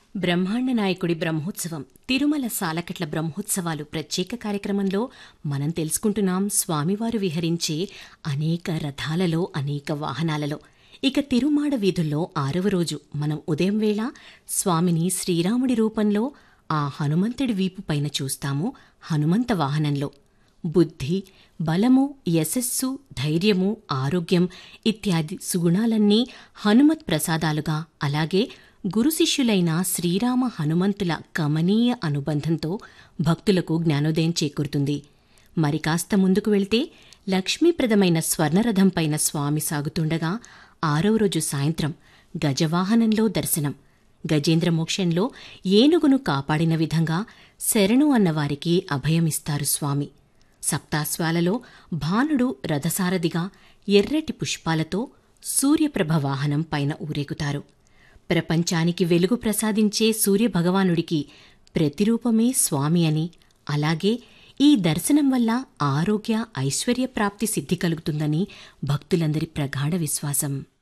బ్రహ్మాండ నాయకుడి బ్రహ్మోత్సవం తిరుమల సాలకట్ల బ్రహ్మోత్సవాలు ప్రత్యేక కార్యక్రమంలో మనం తెలుసుకుంటున్నాం స్వామివారు విహరించే అనేక రథాలలో అనేక వాహనాలలో ఇక తిరుమాడ వీధుల్లో ఆరవ రోజు మనం ఉదయం వేళ స్వామిని శ్రీరాముడి రూపంలో ఆ హనుమంతుడి వీపు పైన చూస్తాము హనుమంత వాహనంలో బుద్ధి బలము యశస్సు ధైర్యము ఆరోగ్యం ఇత్యాది సుగుణాలన్నీ హనుమత్ ప్రసాదాలుగా అలాగే గురు శిష్యులైన శ్రీరామ హనుమంతుల కమనీయ అనుబంధంతో భక్తులకు జ్ఞానోదయం చేకూరుతుంది మరి కాస్త ముందుకు వెళ్తే లక్ష్మీప్రదమైన స్వర్ణరథంపైన స్వామి సాగుతుండగా ఆరవ రోజు సాయంత్రం గజవాహనంలో దర్శనం గజేంద్ర మోక్షంలో ఏనుగును కాపాడిన విధంగా శరణు అన్నవారికి అభయమిస్తారు స్వామి సప్తాశ్వాలలో భానుడు రథసారథిగా ఎర్రటి పుష్పాలతో సూర్యప్రభ వాహనం పైన ఊరేగుతారు ప్రపంచానికి వెలుగు ప్రసాదించే సూర్యభగవానుడికి ప్రతిరూపమే స్వామి అని అలాగే ఈ దర్శనం వల్ల ఆరోగ్య ఐశ్వర్య ప్రాప్తి సిద్ధి కలుగుతుందని భక్తులందరి ప్రగాఢ విశ్వాసం